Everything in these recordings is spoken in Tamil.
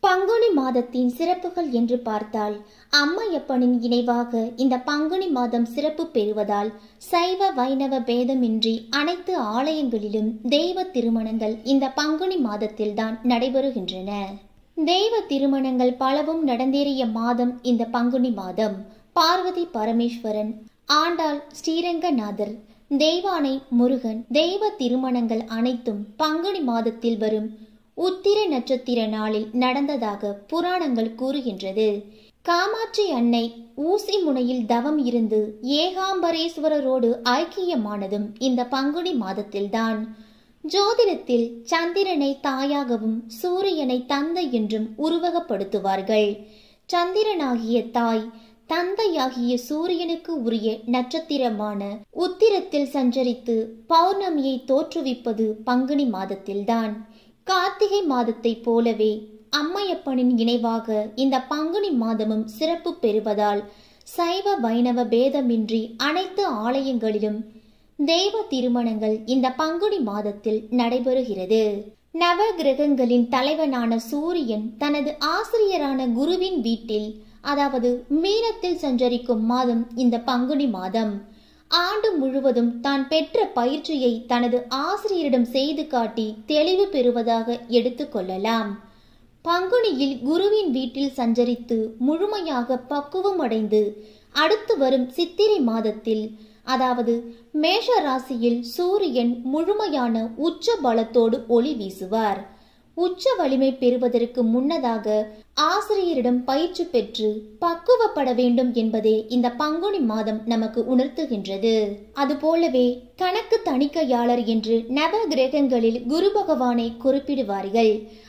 பங்குனி மாதத்தின் சிறப்புகள் என்று பார்த்தால் அம்மையப்பனின் இணைவாக இந்த பங்குனி மாதம் சிறப்பு பெறுவதால் சைவ வைணவ பேதமின்றி அனைத்து ஆலயங்களிலும் தெய்வ திருமணங்கள் இந்த பங்குனி மாதத்தில்தான் நடைபெறுகின்றன தெய்வ திருமணங்கள் பலவும் நடந்தேறிய மாதம் இந்த பங்குனி மாதம் பார்வதி பரமேஸ்வரன் ஆண்டாள் ஸ்ரீரங்கநாதர் தெய்வானை முருகன் தெய்வ திருமணங்கள் அனைத்தும் பங்குனி மாதத்தில் வரும் உத்திர நட்சத்திர நாளில் நடந்ததாக புராணங்கள் கூறுகின்றது காமாட்சி அன்னை ஊசி முனையில் தவம் இருந்து ஏகாம்பரேஸ்வரரோடு ஐக்கியமானதும் இந்த பங்குனி மாதத்தில்தான் ஜோதிடத்தில் சந்திரனை தாயாகவும் சூரியனை தந்தை என்றும் உருவகப்படுத்துவார்கள் சந்திரனாகிய தாய் தந்தையாகிய சூரியனுக்கு உரிய நட்சத்திரமான உத்திரத்தில் சஞ்சரித்து பௌர்ணமியை தோற்றுவிப்பது பங்குனி மாதத்தில்தான் கார்த்திகை மாதத்தைப் போலவே அம்மையப்பனின் இணைவாக இந்த பங்குனி மாதமும் சிறப்பு பெறுவதால் சைவ வைணவ பேதமின்றி அனைத்து ஆலயங்களிலும் தெய்வ திருமணங்கள் இந்த பங்குனி மாதத்தில் நடைபெறுகிறது நவ கிரகங்களின் தலைவனான சூரியன் தனது ஆசிரியரான குருவின் வீட்டில் அதாவது மீனத்தில் சஞ்சரிக்கும் மாதம் இந்த பங்குனி மாதம் ஆண்டு முழுவதும் தான் பெற்ற பயிற்சியை தனது ஆசிரியரிடம் செய்து காட்டி தெளிவு பெறுவதாக எடுத்துக்கொள்ளலாம் பங்குனியில் குருவின் வீட்டில் சஞ்சரித்து முழுமையாக பக்குவம் அடைந்து அடுத்து வரும் சித்திரை மாதத்தில் அதாவது மேஷ ராசியில் சூரியன் முழுமையான உச்ச பலத்தோடு ஒளி வீசுவார் உச்ச வலிமை பெறுவதற்கு முன்னதாக ஆசிரியரிடம் பயிற்சி பெற்று பக்குவப்பட வேண்டும் என்பதே இந்த பங்குனி மாதம் நமக்கு உணர்த்துகின்றது அதுபோலவே கணக்கு தணிக்கையாளர் என்று நவ கிரகங்களில் குரு பகவானை குறிப்பிடுவார்கள்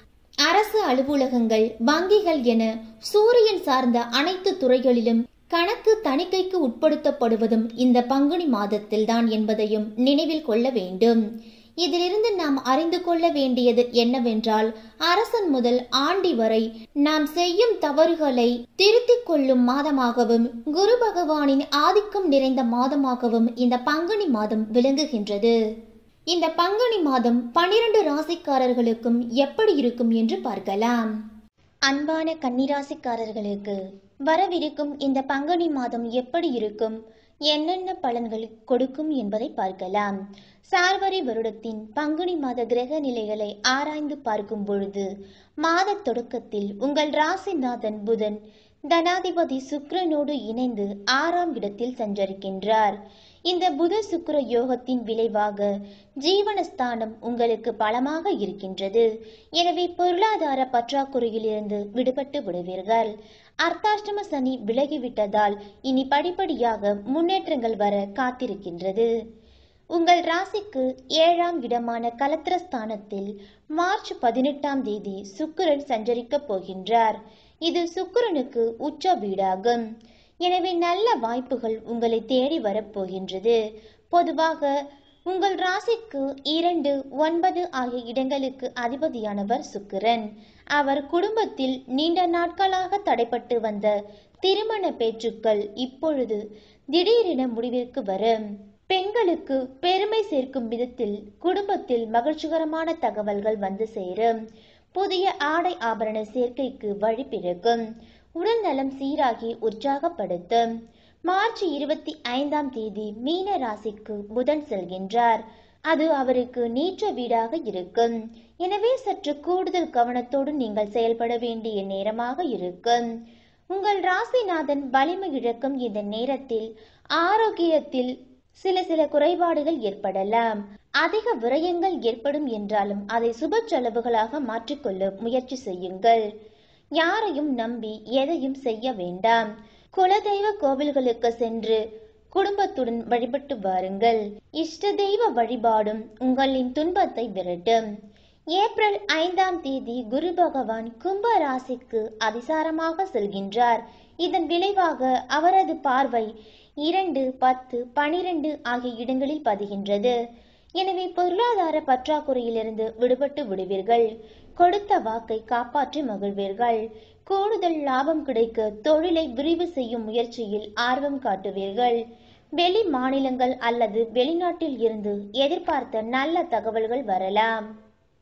அரசு அலுவலகங்கள் வங்கிகள் என சூரியன் சார்ந்த அனைத்து துறைகளிலும் கணக்கு தணிக்கைக்கு உட்படுத்தப்படுவதும் இந்த பங்குனி மாதத்தில்தான் என்பதையும் நினைவில் கொள்ள வேண்டும் இதிலிருந்து நாம் அறிந்து கொள்ள வேண்டியது என்னவென்றால் அரசன் முதல் ஆண்டி வரை நாம் செய்யும் தவறுகளை திருத்திக் கொள்ளும் மாதமாகவும் குரு பகவானின் ஆதிக்கம் நிறைந்த மாதமாகவும் இந்த பங்குனி மாதம் விளங்குகின்றது இந்த பங்குனி மாதம் பனிரெண்டு ராசிக்காரர்களுக்கும் எப்படி இருக்கும் என்று பார்க்கலாம் அன்பான கன்னிராசிக்காரர்களுக்கு வரவிருக்கும் இந்த பங்குனி மாதம் எப்படி இருக்கும் என்னென்ன பலன்கள் கொடுக்கும் என்பதை பார்க்கலாம் சார்வரி வருடத்தின் பங்குனி மாத கிரக நிலைகளை ஆராய்ந்து பார்க்கும் பொழுது மாத தொடக்கத்தில் உங்கள் ராசிநாதன் புதன் தனாதிபதி சுக்கிரனோடு இணைந்து ஆறாம் இடத்தில் சஞ்சரிக்கின்றார் இந்த புத சுக்கிர யோகத்தின் விளைவாக ஜீவனஸ்தானம் உங்களுக்கு பலமாக இருக்கின்றது எனவே பொருளாதார பற்றாக்குறையிலிருந்து விடுபட்டு விடுவீர்கள் அர்த்தாஷ்டம சனி விலகிவிட்டதால் இனி படிப்படியாக முன்னேற்றங்கள் வர காத்திருக்கின்றது உங்கள் ராசிக்கு ஏழாம் இடமான கலத்திரஸ்தானத்தில் மார்ச் பதினெட்டாம் தேதி சுக்கிரன் சஞ்சரிக்கப் போகின்றார் இது சுக்கிரனுக்கு உச்ச வீடாகும் எனவே நல்ல வாய்ப்புகள் உங்களை தேடி வரப்போகின்றது பொதுவாக உங்கள் ராசிக்கு இரண்டு ஒன்பது ஆகிய இடங்களுக்கு அதிபதியானவர் சுக்கிரன் அவர் குடும்பத்தில் நீண்ட நாட்களாக தடைப்பட்டு வந்த திருமண பேச்சுக்கள் இப்பொழுது திடீரென முடிவிற்கு வரும் பெண்களுக்கு பெருமை சேர்க்கும் விதத்தில் குடும்பத்தில் மகிழ்ச்சிகரமான தகவல்கள் வந்து சேரும் புதிய ஆடை ஆபரண சேர்க்கைக்கு வழி பிறக்கும் உடல் நலம் சீராகி உற்சாகப்படுத்தும் மார்ச் இருபத்தி ஐந்தாம் தேதி மீன ராசிக்கு புதன் செல்கின்றார் அது அவருக்கு நீச்ச வீடாக இருக்கும் எனவே சற்று கூடுதல் கவனத்தோடு நீங்கள் செயல்பட வேண்டிய நேரமாக இருக்கும் உங்கள் ராசிநாதன் வலிமை இழக்கும் இந்த நேரத்தில் ஆரோக்கியத்தில் சில சில குறைபாடுகள் ஏற்படலாம் அதிக விரயங்கள் ஏற்படும் என்றாலும் அதை சுப செலவுகளாக மாற்றிக்கொள்ள முயற்சி செய்யுங்கள் யாரையும் நம்பி எதையும் செய்ய வேண்டாம் குலதெய்வ கோவில்களுக்கு சென்று குடும்பத்துடன் வழிபட்டு வாருங்கள் இஷ்ட தெய்வ வழிபாடும் உங்களின் துன்பத்தை விரட்டும் ஏப்ரல் ஐந்தாம் தேதி குரு பகவான் கும்ப ராசிக்கு அதிசாரமாக செல்கின்றார் இதன் விளைவாக அவரது பார்வை இரண்டு பத்து பனிரெண்டு ஆகிய இடங்களில் பதிகின்றது எனவே பொருளாதார பற்றாக்குறையிலிருந்து விடுபட்டு விடுவீர்கள் கொடுத்த வாக்கை காப்பாற்றி மகிழ்வீர்கள் கூடுதல் லாபம் கிடைக்க தொழிலை விரிவு செய்யும் முயற்சியில் ஆர்வம் காட்டுவீர்கள் வெளி மாநிலங்கள் அல்லது வெளிநாட்டில் இருந்து எதிர்பார்த்த நல்ல தகவல்கள் வரலாம்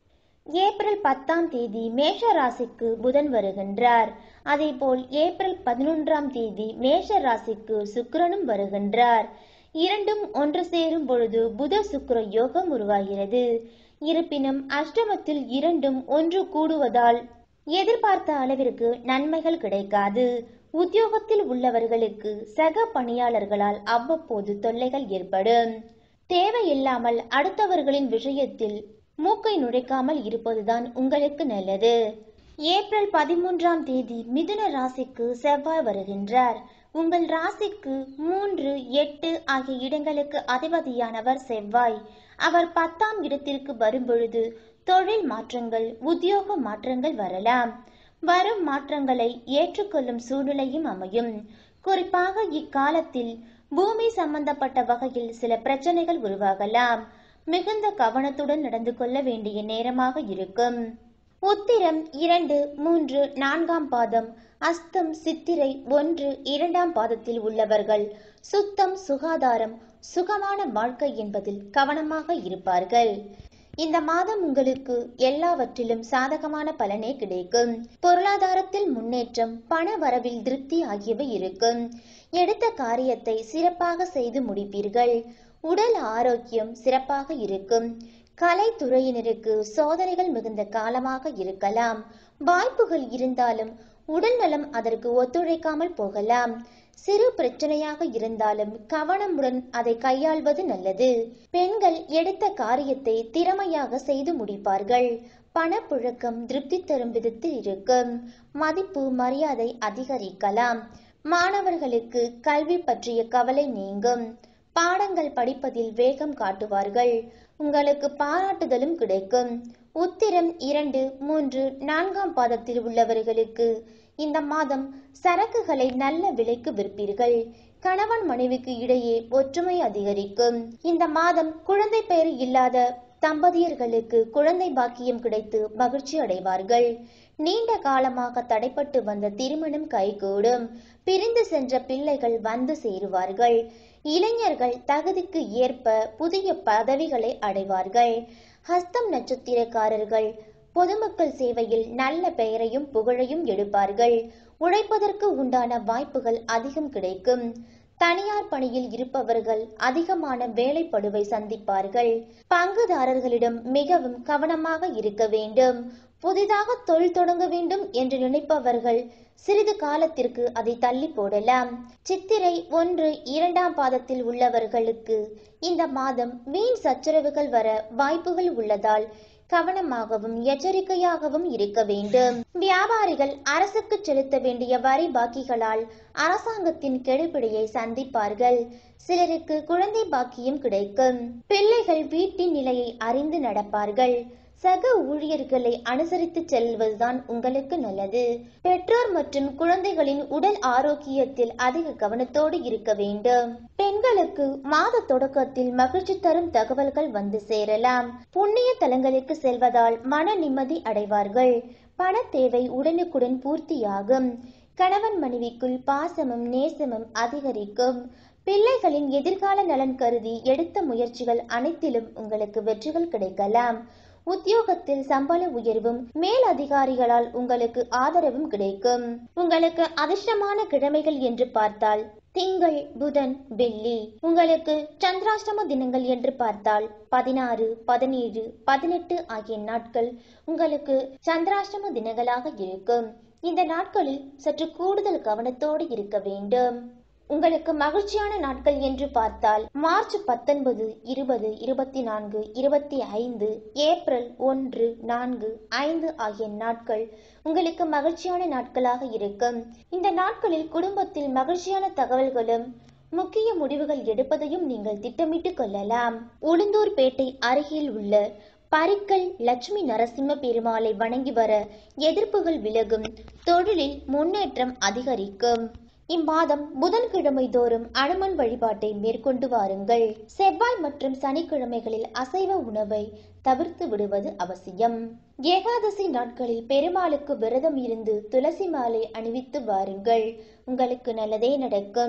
ஏப்ரல் பத்தாம் தேதி மேஷ ராசிக்கு புதன் வருகின்றார் அதேபோல் ஏப்ரல் பதினொன்றாம் தேதி மேஷ ராசிக்கு சுக்கிரனும் வருகின்றார் இரண்டும் ஒன்று சேரும் பொழுது புத சுக்கிர யோகம் உருவாகிறது இருப்பினும் அஷ்டமத்தில் இரண்டும் ஒன்று கூடுவதால் எதிர்பார்த்த அளவிற்கு நன்மைகள் கிடைக்காது உத்தியோகத்தில் உள்ளவர்களுக்கு சக பணியாளர்களால் அவ்வப்போது தொல்லைகள் ஏற்படும் தேவையில்லாமல் அடுத்தவர்களின் விஷயத்தில் மூக்கை நுழைக்காமல் இருப்பதுதான் உங்களுக்கு நல்லது ஏப்ரல் பதிமூன்றாம் தேதி மிதுன ராசிக்கு செவ்வாய் வருகின்றார் உங்கள் ராசிக்கு மூன்று எட்டு ஆகிய இடங்களுக்கு அதிபதியானவர் செவ்வாய் அவர் பத்தாம் இடத்திற்கு வரும்பொழுது தொழில் மாற்றங்கள் உத்தியோக மாற்றங்கள் வரலாம் வரும் மாற்றங்களை ஏற்றுக்கொள்ளும் சூழ்நிலையும் அமையும் குறிப்பாக இக்காலத்தில் பூமி சம்பந்தப்பட்ட வகையில் சில பிரச்சனைகள் உருவாகலாம் மிகுந்த கவனத்துடன் நடந்து கொள்ள வேண்டிய நேரமாக இருக்கும் உத்திரம் இரண்டு மூன்று நான்காம் பாதம் அஸ்தம் சித்திரை ஒன்று இரண்டாம் பாதத்தில் உள்ளவர்கள் சுத்தம் சுகாதாரம் சுகமான வாழ்க்கை என்பதில் கவனமாக இருப்பார்கள் இந்த மாதம் உங்களுக்கு எல்லாவற்றிலும் சாதகமான பலனே கிடைக்கும் பொருளாதாரத்தில் முன்னேற்றம் பண வரவில் திருப்தி ஆகியவை இருக்கும் எடுத்த காரியத்தை சிறப்பாக செய்து முடிப்பீர்கள் உடல் ஆரோக்கியம் சிறப்பாக இருக்கும் கலைத்துறையினருக்கு சோதனைகள் மிகுந்த காலமாக இருக்கலாம் வாய்ப்புகள் இருந்தாலும் உடல் நலம் அதற்கு ஒத்துழைக்காமல் போகலாம் சிறு பிரச்சனையாக இருந்தாலும் கவனமுடன் அதை கையாள்வது நல்லது பெண்கள் எடுத்த காரியத்தை திறமையாக செய்து முடிப்பார்கள் பணப்புழக்கம் திருப்தி தரும் விதத்தில் இருக்கும் மதிப்பு மரியாதை அதிகரிக்கலாம் மாணவர்களுக்கு கல்வி பற்றிய கவலை நீங்கும் பாடங்கள் படிப்பதில் வேகம் காட்டுவார்கள் உங்களுக்கு பாராட்டுதலும் கிடைக்கும் உத்திரம் இரண்டு மூன்று நான்காம் பாதத்தில் உள்ளவர்களுக்கு இந்த மாதம் சரக்குகளை நல்ல விலைக்கு விற்பீர்கள் கணவன் மனைவிக்கு இடையே ஒற்றுமை அதிகரிக்கும் இந்த மாதம் குழந்தை பெயர் இல்லாத தம்பதியர்களுக்கு குழந்தை பாக்கியம் கிடைத்து மகிழ்ச்சி அடைவார்கள் நீண்ட காலமாக தடைப்பட்டு வந்த திருமணம் கைகூடும் பிரிந்து சென்ற பிள்ளைகள் வந்து சேருவார்கள் இளைஞர்கள் தகுதிக்கு ஏற்ப புதிய பதவிகளை அடைவார்கள் ஹஸ்தம் நட்சத்திரக்காரர்கள் பொதுமக்கள் சேவையில் நல்ல பெயரையும் புகழையும் எடுப்பார்கள் உழைப்பதற்கு உண்டான வாய்ப்புகள் அதிகம் கிடைக்கும் தனியார் பணியில் இருப்பவர்கள் அதிகமான வேலைப்படுவை சந்திப்பார்கள் பங்குதாரர்களிடம் மிகவும் கவனமாக இருக்க வேண்டும் புதிதாக தொழில் தொடங்க வேண்டும் என்று நினைப்பவர்கள் சிறிது காலத்திற்கு அதை தள்ளி போடலாம் சித்திரை ஒன்று இரண்டாம் பாதத்தில் உள்ளவர்களுக்கு இந்த மாதம் வீண் சச்சரவுகள் வர வாய்ப்புகள் உள்ளதால் கவனமாகவும் எச்சரிக்கையாகவும் இருக்க வேண்டும் வியாபாரிகள் அரசுக்கு செலுத்த வேண்டிய வரி பாக்கிகளால் அரசாங்கத்தின் கெடுபிடியை சந்திப்பார்கள் சிலருக்கு குழந்தை பாக்கியம் கிடைக்கும் பிள்ளைகள் வீட்டின் நிலையை அறிந்து நடப்பார்கள் சக ஊழியர்களை அனுசரித்து செல்வதுதான் உங்களுக்கு நல்லது பெற்றோர் மற்றும் குழந்தைகளின் உடல் ஆரோக்கியத்தில் அதிக கவனத்தோடு இருக்க வேண்டும் பெண்களுக்கு மாத தொடக்கத்தில் மகிழ்ச்சி தரும் தகவல்கள் வந்து சேரலாம் புண்ணிய தலங்களுக்கு செல்வதால் மன நிம்மதி அடைவார்கள் பண தேவை உடனுக்குடன் பூர்த்தியாகும் கணவன் மனைவிக்குள் பாசமும் நேசமும் அதிகரிக்கும் பிள்ளைகளின் எதிர்கால நலன் கருதி எடுத்த முயற்சிகள் அனைத்திலும் உங்களுக்கு வெற்றிகள் கிடைக்கலாம் உத்தியோகத்தில் சம்பள உயர்வும் மேல் அதிகாரிகளால் உங்களுக்கு ஆதரவும் கிடைக்கும் உங்களுக்கு அதிர்ஷ்டமான கிழமைகள் என்று பார்த்தால் திங்கள் புதன் வெள்ளி உங்களுக்கு சந்திராஷ்டம தினங்கள் என்று பார்த்தால் பதினாறு பதினேழு பதினெட்டு ஆகிய நாட்கள் உங்களுக்கு சந்திராஷ்டம தினங்களாக இருக்கும் இந்த நாட்களில் சற்று கூடுதல் கவனத்தோடு இருக்க வேண்டும் உங்களுக்கு மகிழ்ச்சியான நாட்கள் என்று பார்த்தால் மார்ச் பத்தொன்பது இருபது இருபத்தி நான்கு இருபத்தி ஐந்து ஏப்ரல் ஒன்று நான்கு ஐந்து ஆகிய நாட்கள் உங்களுக்கு மகிழ்ச்சியான நாட்களாக இருக்கும் இந்த நாட்களில் குடும்பத்தில் மகிழ்ச்சியான தகவல்களும் முக்கிய முடிவுகள் எடுப்பதையும் நீங்கள் திட்டமிட்டுக் கொள்ளலாம் உளுந்தூர்பேட்டை அருகில் உள்ள பரிக்கல் லட்சுமி நரசிம்ம பெருமாளை வணங்கி வர எதிர்ப்புகள் விலகும் தொழிலில் முன்னேற்றம் அதிகரிக்கும் இம்மாதம் புதன்கிழமை தோறும் அனுமன் வழிபாட்டை மேற்கொண்டு வாருங்கள் செவ்வாய் மற்றும் சனிக்கிழமைகளில் அசைவ உணவை தவிர்த்து விடுவது அவசியம் ஏகாதசி நாட்களில் பெருமாளுக்கு விரதம் இருந்து துளசி மாலை அணிவித்து வாருங்கள் உங்களுக்கு நல்லதே நடக்கும்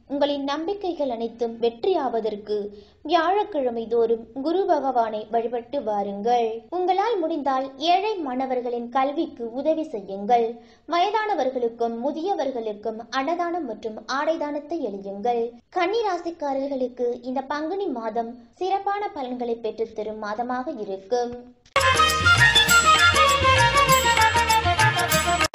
உங்களின் நம்பிக்கைகள் அனைத்தும் வெற்றியாவதற்கு வியாழக்கிழமை தோறும் குரு பகவானை வழிபட்டு வாருங்கள் உங்களால் முடிந்தால் ஏழை மாணவர்களின் கல்விக்கு உதவி செய்யுங்கள் வயதானவர்களுக்கும் முதியவர்களுக்கும் அன்னதானம் மற்றும் ஆடைதானத்தை எழுதுங்கள் கன்னிராசிக்காரர்களுக்கு இந்த பங்குனி மாதம் சிறப்பான பலன்களை பெற்றுத்தரும் மாதமாக இருக்கும்